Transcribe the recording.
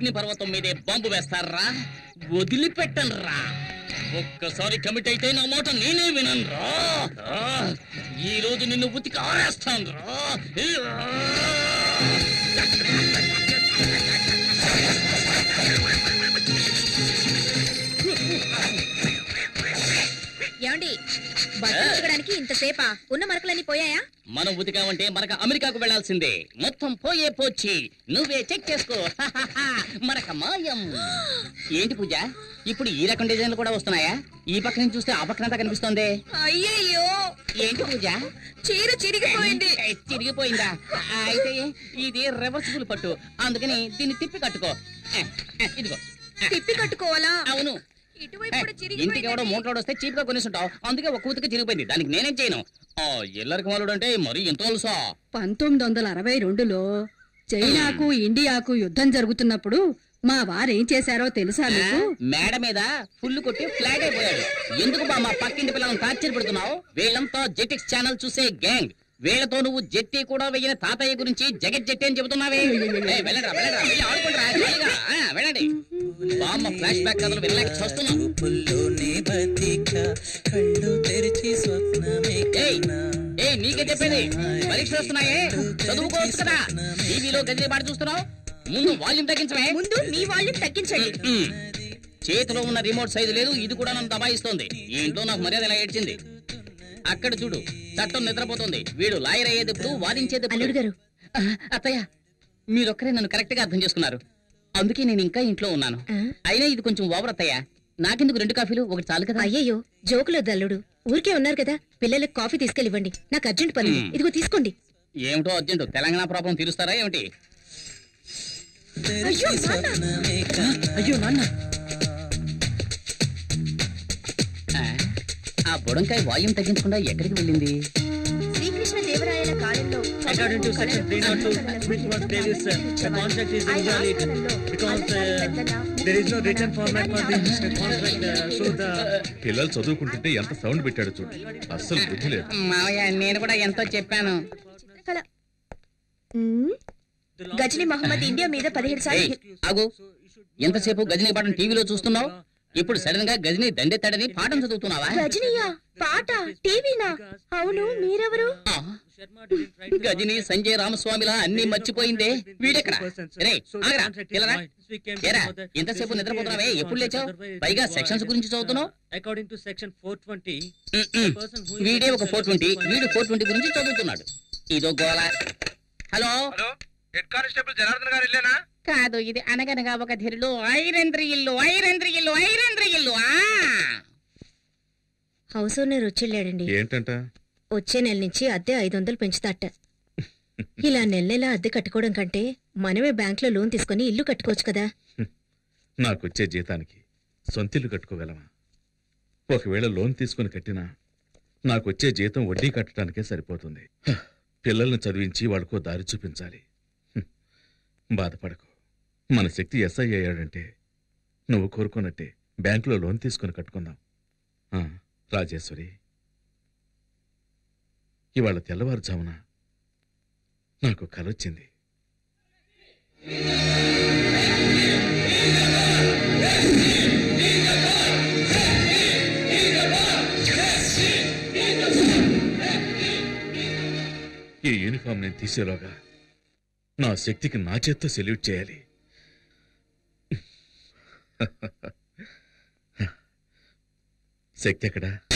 అగ్ని పర్వతం మీదే బాంబు వేస్తారా వదిలిపెట్టనురా ఒక్కసారి కమిట్ అయితే నా మాట నేనే విననురా ఆ, ఈ రోజు నిన్ను ఉతికి ఆరేస్తాను రా ఏమండి బట్టలు ఉతకడానికి ఇంతసేపా ఉన్న మరకలన్నీ పోయాయా మనం ఉతికామంటే మనకు అమెరికాకు వెళ్లాల్సిందే మొత్తం పోయే పోచి నువ్వే చెక్ చేసుకో మనక మాయం ఏంటి పూజ ఇప్పుడు ఈ రకం డిజైన్లు కూడా వస్తున్నాయా ఈ పక్క నుంచి చూస్తే ఆ పక్కనంతా కనిపిస్తోంది అయ్యయ్యో ఏంటి పూజ చీర చిరిగిపోయింది ఏ, చిరిగిపోయిందా ఆ, అయితే ఇది రివర్సిబుల్ పట్టు అందుకని దీన్ని తిప్పి కట్టుకో ఆ, ఆ, ఇదిగో ఆ, తిప్పి కట్టుకోవాలా అవును ఇటువైపు ఏ, కూడా ఇంటికి ఎవడో చిరిగిపోయింది మూటలోడు వస్తే చీప్ గా కొనేసుంటావు అందుకే ఒక కూతుకి చిరిగిపోయింది దానికి నేనేం చేయను ఆ ఎల్లరికి మాలుడు అంటే మరీ ఎంత తెలుసా పంతొమ్మిది వందల అరవై రెండులో చైనాకు ఇండియాకు యుద్ధం జరుగుతున్నప్పుడు మా వారేం చేశారో తెలుసా మీకు మేడ మీద ఫుల్ కొట్టి ఫ్లాట్ అయిపోయాడు ఎందుకు బా మా పక్కింటి పిల్లలను టార్చర్ పెడుతున్నావు వీళ్ళంతా జెటిక్స్ ఛానల్ చూసే గ్యాంగ్ వీళ్ళతో నువ్వు జెట్టి కూడా వెయ్యిన తాతయ్య గురించి జగత్ జెట్టి అని చెబుతున్నావే ఏయ్, వెళ్ళండ్రా, వెళ్ళండ్రా, వెళ్ళి ఆడుకోండిరా, జాలీగా. ఆ, వెళ్ళండి బామ్మ ఫ్లాష్ బ్యాక్ కథలు వినలేక చూస్తున్నాం పుల్లోనే బతికా కళ్ళు తెరిచి స్వప్నమే ఏయ్ కన్నా ఏయ్ నీకే చెప్పేది పరీక్షలు వస్తున్నాయే చదువుకోవచ్చు కదా టీవీలో గదిలే పాట చూస్తున్నావు ముందు వాల్యూమ్ తగ్గించమే ముందు మీ వాల్యూమ్ తగ్గించండి ఉమ్. చేతిలో ఉన్న రిమోట్ సైజు లేదు ఇది కూడా నన్ను దబాయిస్తోంది ఈ ఇంట్లో నాకు మర్యాద ఇలా ఏడ్చింది అక్కడ చూడు చట్టం నిద్రపోతుంది వీడు లాయర్ అయ్యేది ఇప్పుడు వాదించేది ఎప్పుడు? అల్లుడు గారు. ఆ, అత్తయ్య మీరొక్కరే నన్ను కరెక్ట్ గా అర్థం చేసుకున్నారు అందుకే నేను ఇంకా ఇంట్లో ఉన్నాను ఆ? అయినా ఇది కొంచెం ఓవర్ అత్తయ్య నాకెందుకు రెండు కాఫీలు ఒకటి చాలు కదా అయ్యయ్యో జోకులో దల్లుడు ఊరికే ఉన్నారు కదా పిల్లలకు కాఫీ తీసుకెళ్ళివ్వండి నాకు అర్జెంట్ పని ఉంది. మ్. ఇదిగో తీసుకోండి ఏమిటో అర్జెంట్ తెలంగాణ ప్రాబ్లం తీరుస్తారా ఏమిటి అయ్యో నాన్న. స్వప్నమే కన్నా అయ్యో నాన్న ఆ బుడంకాయ వాయుం తగ్గించకుండా ఎక్కడికి వెళ్ళింది శ్రీకృష్ణ దేవరాయల కాలంలో According to section 302, which was previous, uh, the contract is invalid because uh, there is no written format for this uh, contract. Uh, so the పిల్లలు చదువుకుంటుంటే ఎంత సౌండ్ పెట్టాడు చూడు అస్సలు బుద్ధి లేదు మావయ్య నేను కూడా ఎంతో చెప్పాను కల మ్? గజనీ మహమ్మద్ ఇండియా మీద పదిహేడు ఏయ్, సార్లు ఆగు ఎంతసేపు గజనీ పాటను టీవీలో చూస్తున్నావు ఇప్పుడు సడన్ గా గజనీ దండెత్తాడని పాఠం చదువుతున్నావా గజనీయా పాట టీవీనా అవును మీరెవరు ఆ, గజనీ సంజయ్ రామస్వామిలా అన్ని మర్చిపోయిందే వీడెక్కడ రేయ్, ఆగరా, పిల్లరా. ఏరా, ఎంతసేపు నిద్రపోతున్నావే ఎప్పుడు లేచావు పైగా సెక్షన్స్ గురించి చదువుతున్నావు According to section 420, ఉమ్, ఉమ్. వీడే ఒక ఫోర్ ట్వంటీ వీడు ఫోర్ ట్వంటీ గురించి చదువుతున్నాడు ఇదో గోల hello hello head constable Janardhan గారు ఇల్లేనా కాదు ఇది అనగనగా ఒక ధీరులు ఐరంద్రి ఇల్లు ఐరంద్రి ఇల్లు ఐరంద్రి ఇల్లు ఆ హౌస్ ఓనర్ వచ్చేళ్ళాడండి ఏంటంట వచ్చే నెల నుంచి అద్దె ఐదు వందలు పెంచుతాట ఇలా నెల నెల అద్దె కట్టుకోవడం కంటే మనమే బ్యాంక్ లో లోన్ తీసుకుని ఇల్లు కట్టుకోవచ్చు కదా నాకొచ్చే జీతానికి సొంతిల్లు కట్టుకోగలమా ఒకవేళ లోన్ తీసుకుని కట్టినా నాకొచ్చే జీతం వడ్డీ కట్టడానికే సరిపోతుంది హ, పిల్లల్ని చదివించి వాళ్ళకో దారి చూపించాలి హ్మ్. బాధపడకు మన శక్తి ఎస్ఐ అయ్యాడంటే నువ్వు కోరుకున్నట్టే బ్యాంకులో లోన్ తీసుకుని కట్టుకుందాం ఆ, రాజేశ్వరి ఇవాళ తెల్లవారుజామున నాకు కలొచ్చింది ఈ యూనిఫామ్ నేను తీసేలోగా నా శక్తికి నా చేత్తో సెల్యూట్ చేయాలి శక్తి ఎక్కడా